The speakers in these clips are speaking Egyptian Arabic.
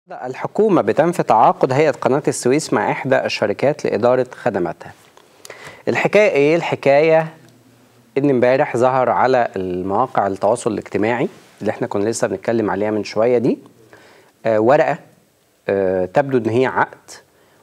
الحكومة بتنفي تعاقد هيئة قناة السويس مع إحدى الشركات لإدارة خدماتها. الحكاية إيه؟ الحكاية إن امبارح ظهر على المواقع التواصل الاجتماعي اللي إحنا كنا لسه بنتكلم عليها من شوية دي آه ورقة آه تبدو إن هي عقد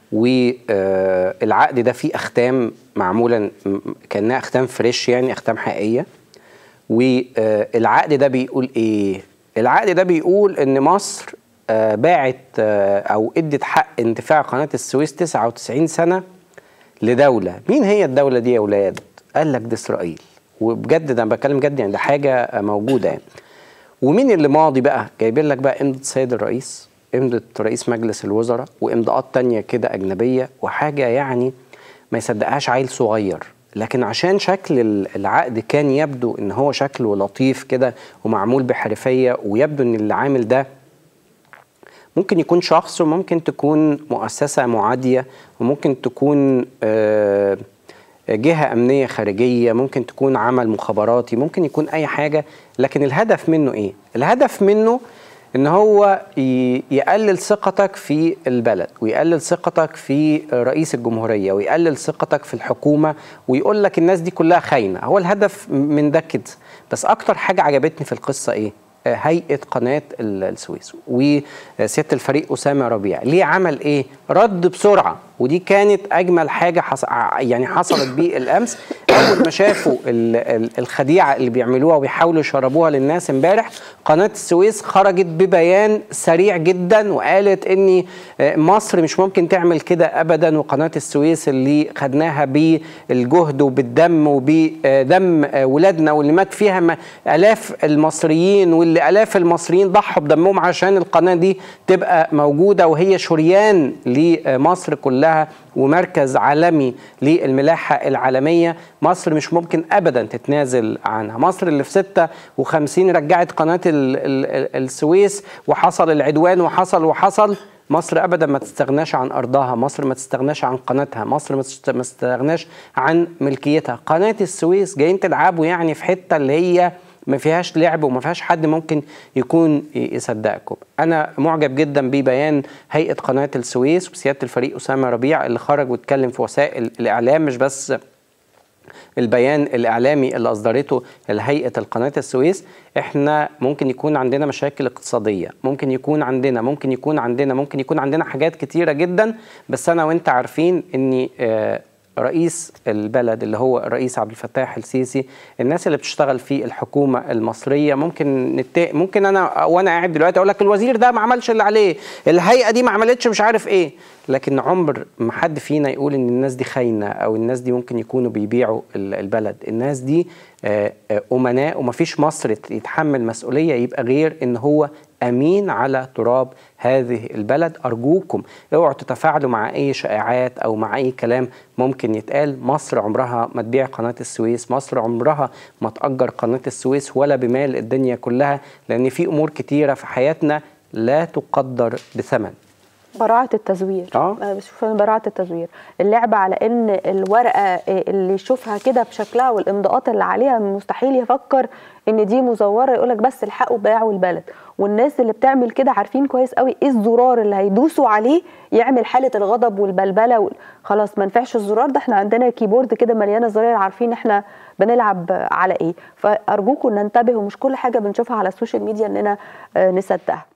والعقد ده فيه أختام معمولة كأنها أختام فريش يعني أختام حقيقية والعقد ده بيقول إيه؟ العقد ده بيقول إن مصر آه باعت آه او ادت حق انتفاع قناه السويس 99 سنه لدوله، مين هي الدوله دي يا اولاد؟ قال لك دي اسرائيل، وبجد ده انا بتكلم جد يعني ده حاجه موجوده يعني. ومين اللي ماضي بقى؟ جايبين لك بقى امضه السيد الرئيس، امضه رئيس مجلس الوزراء، وامضاءات تانية كده اجنبيه وحاجه يعني ما يصدقهاش عيل صغير، لكن عشان شكل العقد كان يبدو ان هو شكله لطيف كده ومعمول بحرفيه ويبدو ان اللي عامل ده ممكن يكون شخص وممكن تكون مؤسسة معادية وممكن تكون جهة أمنية خارجية ممكن تكون عمل مخابراتي ممكن يكون أي حاجة لكن الهدف منه إيه؟ الهدف منه إن هو يقلل ثقتك في البلد ويقلل ثقتك في رئيس الجمهورية ويقلل ثقتك في الحكومة ويقول لك الناس دي كلها خاينة هو الهدف من ده كده بس أكتر حاجة عجبتني في القصة إيه؟ هيئه قناه السويس وسياده الفريق اسامه ربيع ليه عمل ايه رد بسرعه ودي كانت اجمل حاجه حص... يعني حصلت بيه الامس اول ما شافوا الخديعه اللي بيعملوها وبيحاولوا يشربوها للناس امبارح قناه السويس خرجت ببيان سريع جدا وقالت ان مصر مش ممكن تعمل كده ابدا وقناه السويس اللي خدناها بالجهد وبالدم وبدم ولادنا واللي مات فيها الاف المصريين واللي الاف المصريين ضحوا بدمهم عشان القناه دي تبقى موجوده وهي شريان لمصر كلها كلها ومركز عالمي للملاحة العالمية مصر مش ممكن أبدا تتنازل عنها مصر اللي في 56 رجعت قناة ال ال السويس وحصل العدوان وحصل وحصل مصر ابدا ما تستغناش عن ارضها مصر ما تستغناش عن قناتها مصر ما تستغناش عن ملكيتها قناه السويس جايين تلعبوا يعني في حته اللي هي ما فيهاش لعب وما فيهاش حد ممكن يكون يصدقكم انا معجب جدا ببيان هيئه قناه السويس وسياده الفريق اسامه ربيع اللي خرج واتكلم في وسائل الاعلام مش بس البيان الاعلامي اللي اصدرته هيئه القناه السويس احنا ممكن يكون عندنا مشاكل اقتصاديه ممكن يكون عندنا ممكن يكون عندنا ممكن يكون عندنا حاجات كتيره جدا بس انا وانت عارفين اني آه رئيس البلد اللي هو الرئيس عبد الفتاح السيسي الناس اللي بتشتغل في الحكومه المصريه ممكن نت... ممكن انا وانا قاعد دلوقتي اقول لك الوزير ده ما عملش اللي عليه الهيئه دي ما عملتش مش عارف ايه لكن عمر ما حد فينا يقول ان الناس دي خاينه او الناس دي ممكن يكونوا بيبيعوا البلد الناس دي امناء ومفيش مصر يتحمل مسؤوليه يبقى غير ان هو امين على تراب هذه البلد ارجوكم اوعوا تتفاعلوا مع اي شائعات او مع اي كلام ممكن يتقال مصر عمرها ما تبيع قناه السويس مصر عمرها ما تاجر قناه السويس ولا بمال الدنيا كلها لان في امور كتيره في حياتنا لا تقدر بثمن براعة التزوير اه بشوف براعة التزوير اللعبة على ان الورقة اللي يشوفها كده بشكلها والامضاءات اللي عليها مستحيل يفكر ان دي مزورة يقولك بس الحقوا باعوا البلد والناس اللي بتعمل كده عارفين كويس قوي ايه الزرار اللي هيدوسوا عليه يعمل حالة الغضب والبلبلة و... خلاص ما نفعش الزرار ده احنا عندنا كيبورد كده مليانة زراير عارفين احنا بنلعب على ايه فارجوكم ننتبه ومش كل حاجة بنشوفها على السوشيال ميديا اننا نصدقها